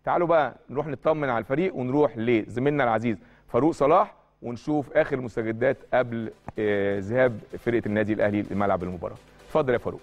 تعالوا بقى نروح نطمن على الفريق ونروح لزميلنا العزيز فاروق صلاح ونشوف اخر المستجدات قبل آه، ذهاب فرقه النادي الاهلي لملعب المباراه اتفضل يا فاروق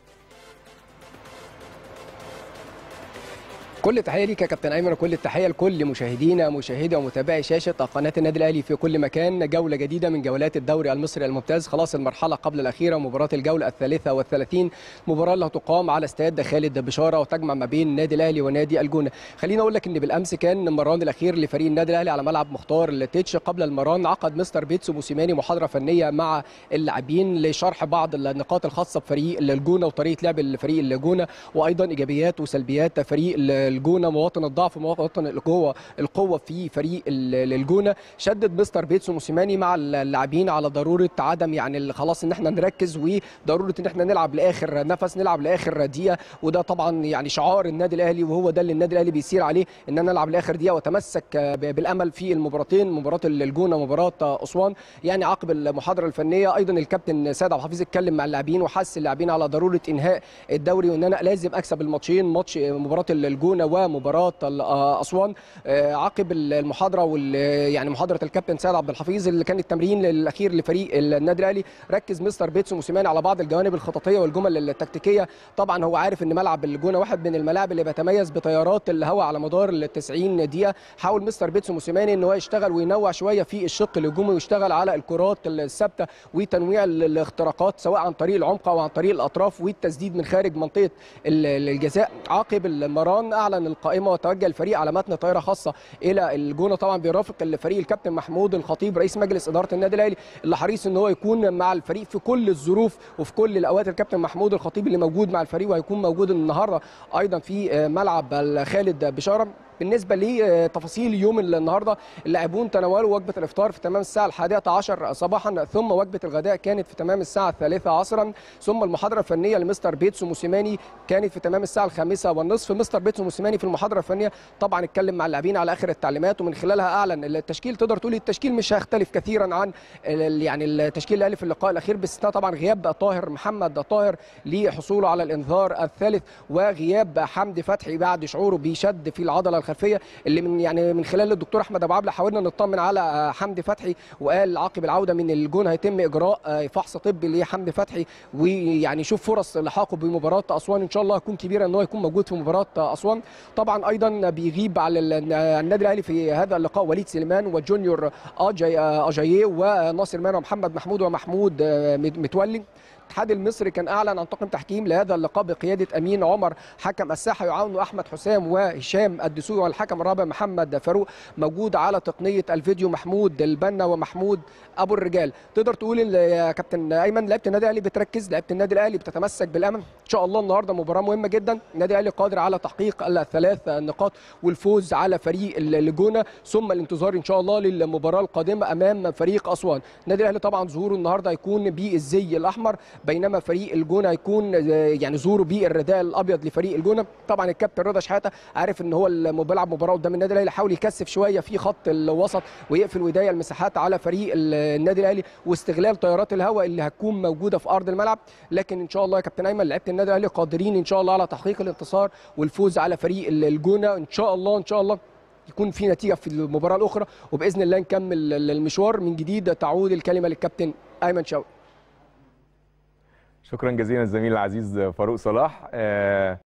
كل تحيه ليك يا كابتن ايمن وكل التحيه لكل مشاهدينا مشاهدي ومتابعي شاشه قناه النادي الاهلي في كل مكان جوله جديده من جولات الدوري المصري الممتاز خلاص المرحله قبل الاخيره مباراه الجوله الثالثه والثلاثين مباراه اللي هتقام على استاد خالد بشاره وتجمع ما بين النادي الاهلي ونادي الجونه خليني اقول لك ان بالامس كان المران الاخير لفريق النادي الاهلي على ملعب مختار التتش قبل المران عقد مستر بيتسو موسيماني محاضره فنيه مع اللاعبين لشرح بعض النقاط الخاصه بفريق الجونه وطريقه لعب الفريق الجونه وايضا ايجابيات وسلبيات فريق الجونه مواطن الضعف ومواطن القوه القوه في فريق ال- الجونه شدد مستر بيتسو موسيماني مع اللاعبين على ضروره عدم يعني خلاص ان احنا نركز وضروره ان احنا نلعب لاخر نفس نلعب لاخر دقيقه وده طبعا يعني شعار النادي الاهلي وهو ده اللي النادي الاهلي بيسير عليه ان انا العب لاخر دقيقه واتمسك ب- بالامل في المباراتين مباراه الجونه ومباراه اسوان يعني عقب المحاضره الفنيه ايضا الكابتن سيد عبد الحفيظ اتكلم مع اللاعبين وحث اللاعبين على ضروره انهاء الدوري وان انا لازم اكسب الماتشين ماتش مباراه الجونه ومباراه ال- آه، اسوان آه، عقب المحاضره وال يعني محاضره الكابتن سيد عبد الحفيظ اللي كان التمرين الاخير لفريق النادي الاهلي ركز مستر بيتسو موسيماني على بعض الجوانب الخططيه والجمل التكتيكيه طبعا هو عارف ان ملعب الجونه واحد من الملاعب اللي بيتميز بتيارات الهواء على مدار ال 90 دقيقه حاول مستر بيتسو موسيماني ان هو يشتغل وينوع شويه في الشق الهجومي ويشتغل على الكرات الثابته وتنويع ال- الاختراقات سواء عن طريق العمق او عن طريق الاطراف والتسديد من خارج منطقه ال- الجزاء عقب المران اعلن القائمه وتوجه الفريق على متن طائره خاصه الى الجونه طبعا بيرافق الفريق الكابتن محمود الخطيب رئيس مجلس اداره النادي الاهلي اللي حريص ان هو يكون مع الفريق في كل الظروف وفي كل الاوقات الكابتن محمود الخطيب اللي موجود مع الفريق وهيكون موجود النهارده ايضا في ملعب خالد بشاره بالنسبه لتفاصيل يوم النهارده اللاعبون تناولوا وجبه الافطار في تمام الساعه الحادية عشر صباحا ثم وجبه الغداء كانت في تمام الساعه الثالثة عصرا ثم المحاضره الفنيه لمستر بيتسو موسيماني كانت في تمام الساعه الخامسة والنصف مستر بيتسو موسيماني في المحاضره الفنيه طبعا اتكلم مع اللاعبين على اخر التعليمات ومن خلالها اعلن التشكيل تقدر تقول التشكيل مش هيختلف كثيرا عن ال- يعني التشكيل الاهلي في اللقاء الاخير باستثناء طبعا غياب طاهر محمد طاهر لحصوله على الانذار الثالث وغياب حمدي فتحي بعد شعوره بشد في العضله الخلفيه اللي من يعني من خلال الدكتور احمد ابو عبله حاولنا نطمن على حمدي فتحي وقال عقب العوده من الجون هيتم اجراء فحص طبي لحمدي فتحي ويعني يشوف فرص لحاقه بمباراه اسوان ان شاء الله هتكون كبيره ان هو يكون موجود في مباراه اسوان طبعا ايضا بيغيب على ال- النادي الاهلي في هذا اللقاء وليد سليمان وجونيور اجاي اجاييه وناصر مان ومحمد محمود ومحمود متولي الاتحاد المصري كان اعلن عن طاقم تحكيم لهذا اللقاء بقياده امين عمر حكم الساحه يعاونه احمد حسام وهشام الدسوقي والحكم الرابع محمد فاروق موجود على تقنيه الفيديو محمود البنا ومحمود ابو الرجال تقدر تقول إن يا كابتن ايمن لعيبه النادي الاهلي بتركز لعيبه النادي الاهلي بتتمسك بالامل ان شاء الله النهارده مباراه مهمه جدا النادي الاهلي قادر على تحقيق الثلاث نقاط والفوز على فريق الجونه ثم الانتظار ان شاء الله للمباراه القادمه امام فريق اسوان النادي الاهلي طبعا ظهوره النهارده هيكون بالزي الاحمر بينما فريق الجونه هيكون آه، يعني ظهوره بالرداء الابيض لفريق الجونه طبعا الكابتن رضا شحاته عارف ان هو اللي بيلعب مباراه قدام النادي الاهلي حاول يكثف شويه في خط الوسط ويقفل ويضيق المساحات على فريق ال- النادي الاهلي واستغلال طيارات الهواء اللي هتكون موجوده في ارض الملعب لكن ان شاء الله يا كابتن ايمن لعيبه النادي الاهلي قادرين ان شاء الله على تحقيق الانتصار والفوز على فريق ال- الجونه ان شاء الله ان شاء الله يكون في نتيجه في المباراه الاخرى وباذن الله نكمل المشوار من جديد تعود الكلمه للكابتن ايمن شوقي شكرا جزيلا الزميل العزيز فاروق صلاح آه،